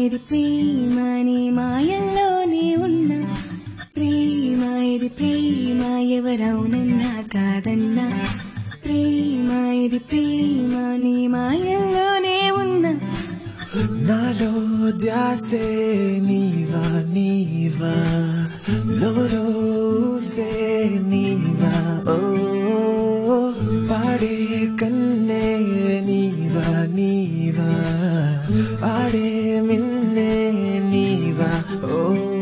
ఇది ప్రేమ నీ మాయల్లోనే ఉన్నా ప్రేమ ఇది ప్రేమ ఎవరవునన్నా కాదన్నా ప్రేమ ఇది ప్రేమ నీ మాయల్లోనే ఉన్నా నాలో ధ్యాసే నీవా నీవా లోరోసే నీవా ఓ పాడే కన్నే నీవా నీవా పాడే మిన్నే నీవా ఓ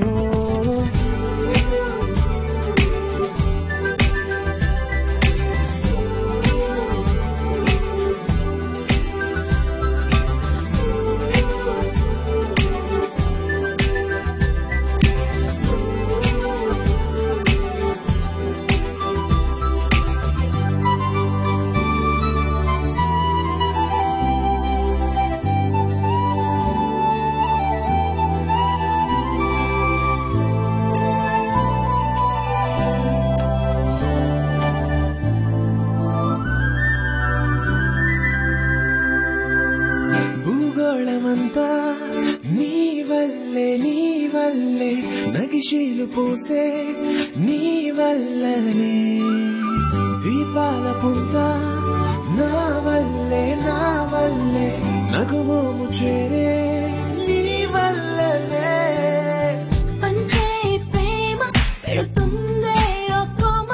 భూగోళమంతా నీ వల్లే నీ వల్లే నగిశీలు పూసే నీ వల్లనే దీపాల పుంత నా వల్లే నా వల్లే నగుమోము చేరే నీ వల్లనే పంచే ప్రేమ పెడుతుందే ఓ కోమ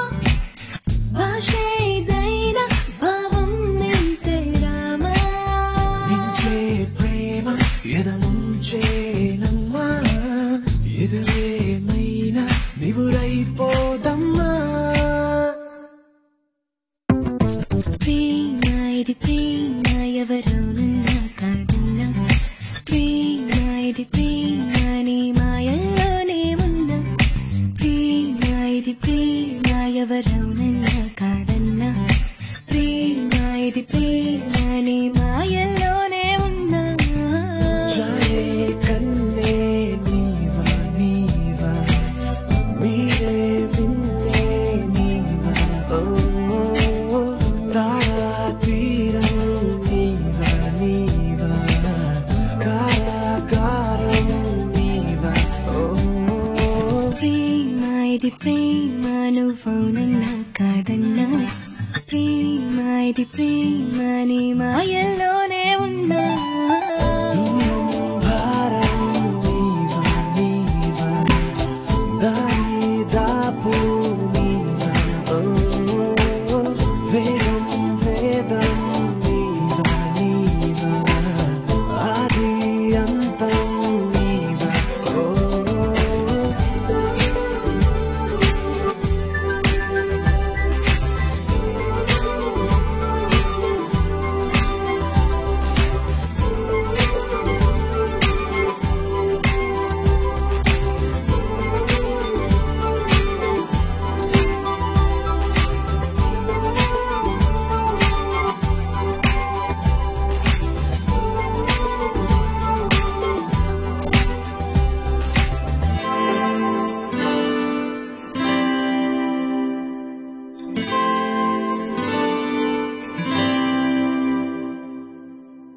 భాషేదైనా భావం నింతే రామా నించే ప్రేమ ఎదముంచే